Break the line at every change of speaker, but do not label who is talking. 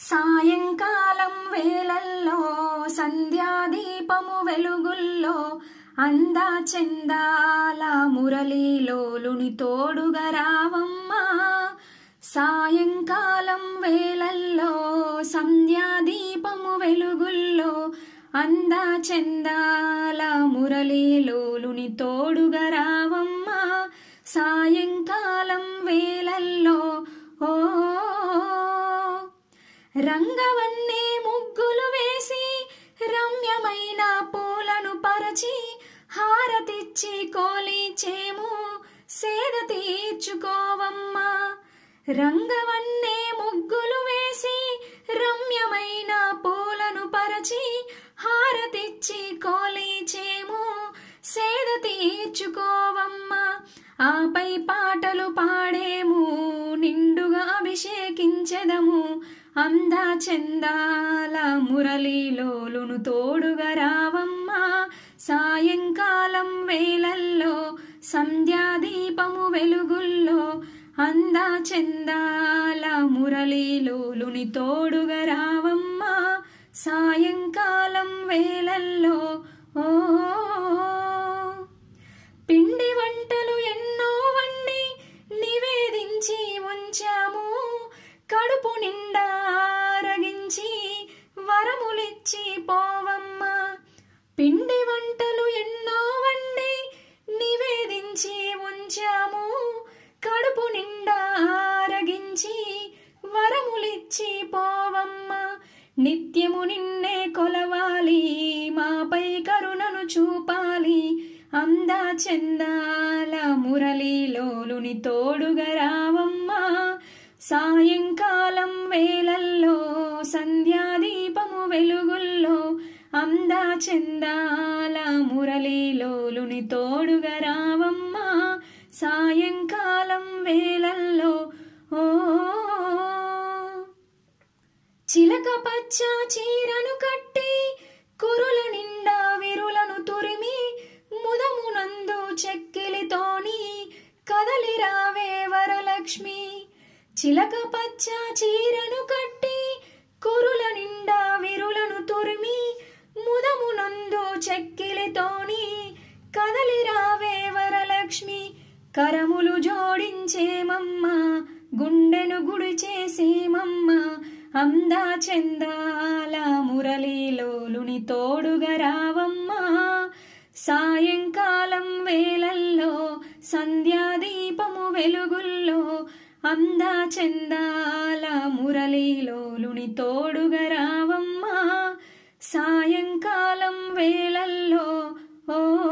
సాయంకాలం వేళల్లో సంధ్యాదీపము వెలుగుల్లో అందా చందాల మురళీలోలుని తోడుగా రావమ్మా సాయంకాలం వేళల్లో సంధ్యాదీపము వెలుగుల్లో అందా చందాల మురళీలోలుని తోడుగా రావమ్మా సాయంకాలం వేళల్లో ఓ రంగవన్నే ముగ్గులు వేసి రమ్యమైన పూలను పరచి హారతిచ్చి కోలిచేము సేద తీర్చుకోవమ్మా రంగవన్నే ముగ్గులు వేసి రమ్యమైన పూలను పరచి హారతిచ్చి కోలిచేము సేద తీర్చుకోవమ్మా ఆపై పాటలు పాడేము నిండుగా అభిషేకించెదము అందా చందాల మురళీలోలును తోడుగా రావమ్మా సాయంకాలం వేళల్లో సంధ్యాదీపము వెలుగుల్లో అందా చందాల మురళీలోలుని తోడుగా రావమ్మా సాయంకాలం వేళల్లో ఓ పిండి వంటలు ఎన్నో వండి నివేదించి ఉంచాము కడుపు నిండా ఆరగించి వరములిచ్చి పోవమ్మా పిండి వంటలు ఎన్నో వండి నివేదించి ఉంచాము కడుపు నిండా ఆరగించి వరములిచ్చి పోవమ్మా నిత్యము నిన్నే కొలవాలి మాపై కరుణను చూపాలి అందా చందాల మురళీలోలుని తోడుగా రావమ్మా సాయంకాలం వేళల్లో సంధ్యాదీపము వెలుగుల్లో అందా చందాల మురళీలోలుని తోడుగా రావమ్మా సాయంకాలం వేళల్లో ఓ చిలక పచ్చ చీరను కట్టి కురుల నిండా విరులను తురిమి ముదమునందు చెక్కిలితోని కదలి రావే వరలక్ష్మి చిలక పచ్చ చీరను కట్టి కురుల నిండా విరులను తురిమి ముదమునందు చెక్కిలితోని కదలి రావే వరలక్ష్మి కరములు జోడించేమమ్మ గుండెను గుడి చేసేమమ్మ అందా చందాల మురళీలోలుని తోడుగా రావమ్మా సాయంకాలం వేళల్లో సంధ్యాదీపము వెలుగుల్లో అందా చందాల మురళీలోలుని తోడుగా రావమ్మా సాయంకాలం వేళల్లో ఓ